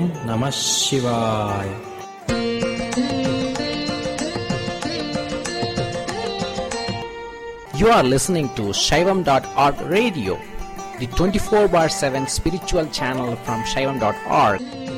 ஓம் நம சிவாய் You are listening to Shaivam.org radio, the 24 bar 7 spiritual channel from Shaivam.org.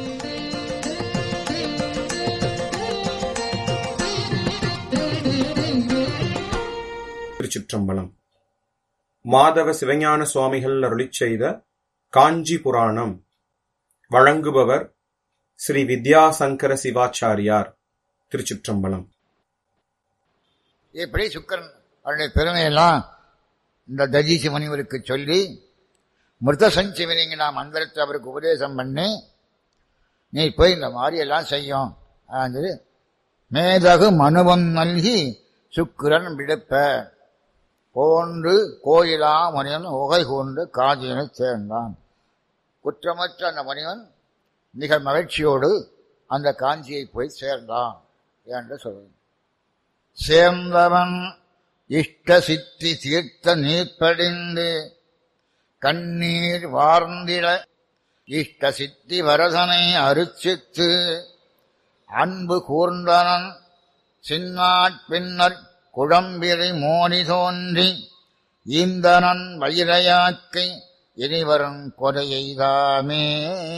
திருச்சிற்றம்பலம் மாதவ சிவஞான சுவாமிகள் அருளிச் செய்த காஞ்சி புராணம் வழங்குபவர் ஸ்ரீ வித்யாசங்கர சிவாச்சாரியார் திருச்சிற்றம்பலம் இப்படி சுக்கரன் அவருடைய பெருமையெல்லாம் இந்த தஜீசி முனிவருக்கு சொல்லி மிருத சஞ்சீவனிங்க மந்திரத்தை அவருக்கு உபதேசம் பண்ணி நீ போய் இந்த மாதிரி எல்லாம் செய்யும் அது மேதகு மனுவம் நல்கி சுக்கிரன் விடுப்ப போன்று கோயிலா முனிவன் உகை கொண்டு காதியனை சேர்ந்தான் குற்றமற்ற அந்த முனிவன் மிக மகிழ்ச்சியோடு அந்த காஞ்சியை போய் சேர்ந்தான் என்று சொல்லுவேன் சேர்ந்தவன் இஷ்ட சித்தி தீர்த்த நீர்ப்படிந்து கண்ணீர் வார்ந்திட இஷ்ட சித்தி வரதனை அருச்சித்து அன்பு கூர்ந்தனன் சின்னாட் பின்னர் குழம்பிரை மோனி தோன்றி ஈந்தனன் வைரையாக்கை இனிவரும் கொடையெய்தாமே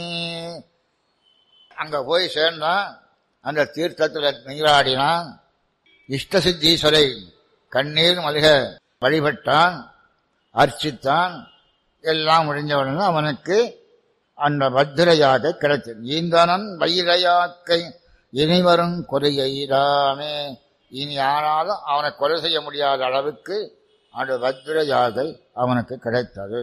அங்க போய் சேர்ந்தான் அந்த தீர்த்தத்தில் நீராடினான் இஷ்டசித்தீஸ்வரை கண்ணீர் மல்க வழிபட்டான் அர்ச்சித்தான் எல்லாம் முடிஞ்சவுடனே அவனுக்கு அந்த பத்திரையாக கிடைத்தது ஈந்தனன் வைரையாக்கை இனிவரும் கொலையிடாமே இனி ஆனாலும் அவனை கொலை செய்ய முடியாத அளவுக்கு அந்த பத்திரையாக அவனுக்கு கிடைத்தது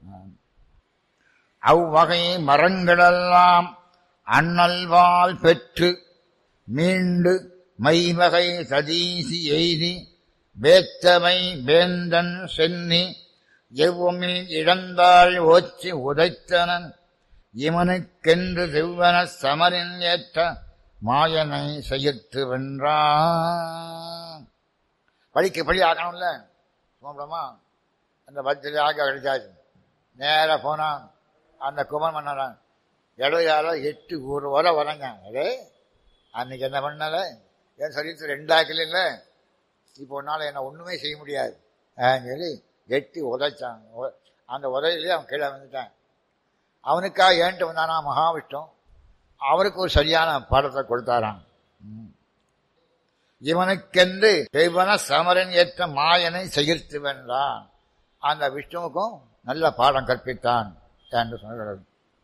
அவ்வகை மரங்களெல்லாம் அண்ணல்வால் பெற்று மீண்டு மைவகை சதீசி எய்தி வேத்தமை வேந்தன் சென்னி எவ்வுமில் இழந்தாள் ஓச்சி உதைத்தனன் இவனுக்கென்று செவ்வன சமரின் ஏற்ற மாயனை செய்யத்து வென்றான் படிக்க படி ஆகணும்ல சுமப்படமா அந்த பத்திரியாக கிடைச்சாச்சு நேராக போனான் அந்த குமன் மன்னரான் இடையால எட்டு ஒரு வரை வரங்க அதே அன்னைக்கு என்ன பண்ணல என் சரீரத்தில் ரெண்டாக்கல இல்லை இப்போ உன்னால் என்ன ஒன்றுமே செய்ய முடியாது சொல்லி எட்டி உதைச்சான் அந்த உதையிலே அவன் கீழே வந்துட்டான் அவனுக்காக ஏன்ட்டு வந்தானா மகாவிஷ்ணு அவருக்கு ஒரு சரியான பாடத்தை கொடுத்தாராம் இவனுக்கென்று தெய்வன சமரன் ஏற்ற மாயனை செகிர்த்து வென்றான் அந்த விஷ்ணுவுக்கும் நல்ல பாடம் கற்பித்தான் என்று சொல்கிறது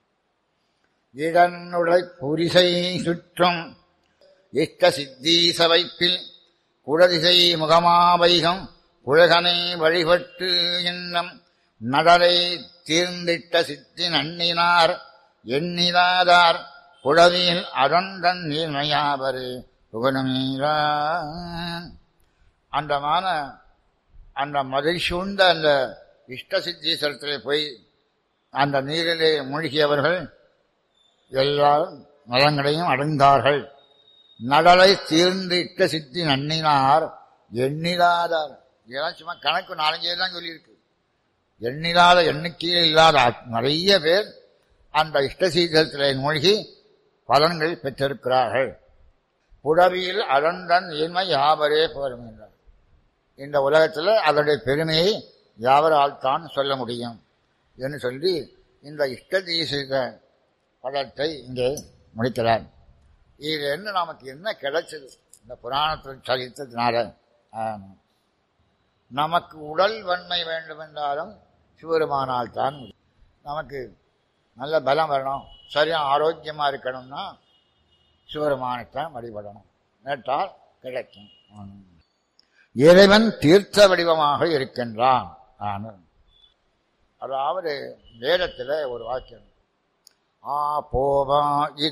இடனுடை புரிசை சுற்றும் இஷ்ட சித்தீச வைப்பில் குடதிசை முகமாவைகம் புழகனை வழிபட்டு இன்னம் நடலை தீர்ந்திட்ட சித்தி நன்னினார் எண்ணிலாதார் குழவியில் அடந்தன் நீர்மையாவரு புகழமீரான் அந்தமான அந்த மதில் சூழ்ந்த அந்த இஷ்ட சித்தீஸ்வரத்திலே போய் அந்த நீரிலே மூழ்கியவர்கள் எல்லாரும் நலங்களையும் அடைந்தார்கள் நடலை தீர்ந்து இட்ட சித்தி நன்னினார் எண்ணிலாதார் இதெல்லாம் சும்மா கணக்கு நாலஞ்சே தான் சொல்லியிருக்கு எண்ணிலாத எண்ணிக்கையில் இல்லாத நிறைய பேர் அந்த இஷ்டசீதத்திலே மூழ்கி பலன்கள் பெற்றிருக்கிறார்கள் புடவியில் அலந்தன் இன்மை யாவரே போரும் என்றார் இந்த உலகத்தில் அதனுடைய பெருமையை யாவரால் தான் சொல்ல முடியும் என்று சொல்லி இந்த இஷ்டதீசித படத்தை இங்கே முடிக்கிறார் இது என்ன நமக்கு என்ன கிடைச்சது இந்த புராணத்தில் சரித்ததுனால நமக்கு உடல் வன்மை வேண்டும் என்றாலும் சிவருமானால் தான் நமக்கு நல்ல பலம் வரணும் சரியாக ஆரோக்கியமாக இருக்கணும்னா சிவருமானைத்தான் வழிபடணும் நேற்றால் கிடைக்கும் இறைவன் தீர்த்த வடிவமாக இருக்கின்றான் அதாவது வேதத்தில் ஒரு வாக்கியம் ஆ போவா